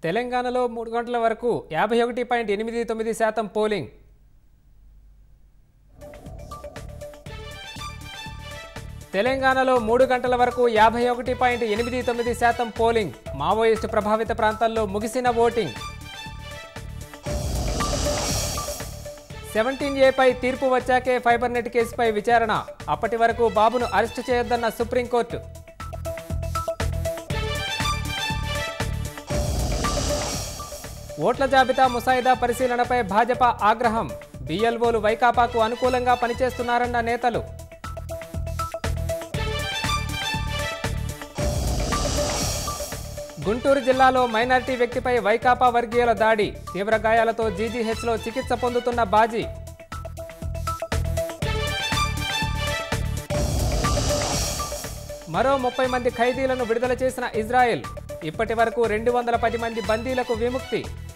తెలంగాణలో మూడు గంటల వరకు యాభై ఒకటి పాయింట్ ఎనిమిది తొమ్మిది శాతం పోలింగ్ తెలంగాణలో మూడు గంటల వరకు యాభై ఒకటి పాయింట్ ఎనిమిది తొమ్మిది శాతం పోలింగ్ మావోయిస్టు ప్రభావిత ప్రాంతాల్లో ముగిసిన ఓటింగ్ సెవెంటీన్ ఏపై తీర్పు వచ్చాకే ఫైబర్ నెట్ కేసుపై విచారణ అప్పటి వరకు బాబును అరెస్టు చేయొద్దన్న సుప్రీంకోర్టు ఓట్ల జాబితా ముసాయిదా పరిశీలనపై భాజపా ఆగ్రహం బిఎల్ఓలు వైకాపాకు అనుకూలంగా పనిచేస్తున్నారన్న నేతలు గుంటూరు జిల్లాలో మైనారిటీ వ్యక్తిపై వైకాపా వర్గీయుల దాడి తీవ్ర గాయాలతో జీజీహెచ్లో చికిత్స పొందుతున్న బాజీ మరో ముప్పై మంది ఖైదీలను విడుదల చేసిన ఇజ్రాయెల్ ఇప్పటి వరకు రెండు వందల పది మంది బందీలకు విముక్తి